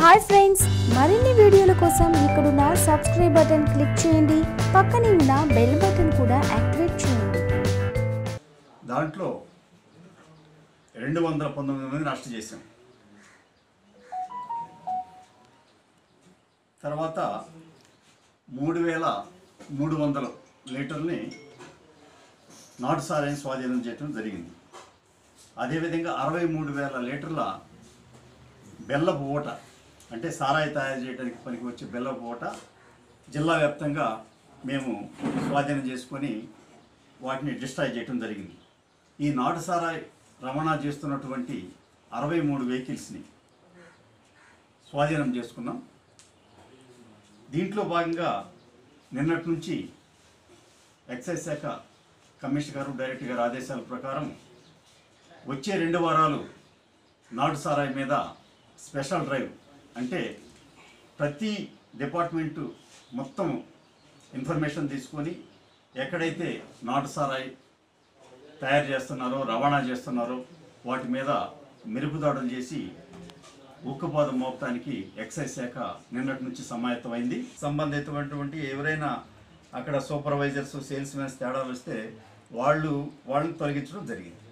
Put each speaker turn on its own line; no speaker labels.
hi friends మరిన్ని వీడియోల కోసం ఇక్కడున్న సబ్స్క్రైబ్ బటన్ క్లిక్ చేయండి పక్కనే ఉన్న బెల్ బటన్ కూడా యాక్టివేట్ చేయండి
దాంట్లో రెండు వందల పంతొమ్మిది మందిని అరెస్ట్ చేశాం తర్వాత మూడు వేల మూడు వందల లీటర్ని నాటు సారాన్ని స్వాధీనం చేయడం జరిగింది అదేవిధంగా అరవై మూడు వేల లీటర్ల బెల్లపు ఓట అంటే సారాయి తయారు చేయడానికి పనికి వచ్చే బెల్లపు ఓట జిల్లా వ్యాప్తంగా మేము స్వాధీనం చేసుకొని వాటిని డిస్ట్రాయ్ చేయడం జరిగింది ఈ నాటు సారాయి రవాణా చేస్తున్నటువంటి అరవై మూడు వెహికల్స్ని స్వాధీనం చేసుకున్నాం దీంట్లో భాగంగా నిన్నటి నుంచి ఎక్సైజ్ శాఖ కమిషనర్ గారు డైరెక్టర్ గారు ఆదేశాల ప్రకారం వచ్చే రెండు వారాలు నాటు సారాయి మీద స్పెషల్ డ్రైవ్ అంటే ప్రతి డిపార్ట్మెంటు మొత్తం ఇన్ఫర్మేషన్ తీసుకొని ఎక్కడైతే నాటు సారాయి తయారు చేస్తున్నారో రవాణా చేస్తున్నారో వాటి మీద మెరుపు దాడులు చేసి ఉక్కుపాదం మోపటానికి ఎక్సైజ్ శాఖ నిన్నటి నుంచి సమాయత్తమైంది సంబంధితమైనటువంటి ఎవరైనా అక్కడ సూపర్వైజర్స్ సేల్స్ మెన్స్ తేడాలు వస్తే వాళ్ళు వాళ్ళని తొలగించడం జరిగింది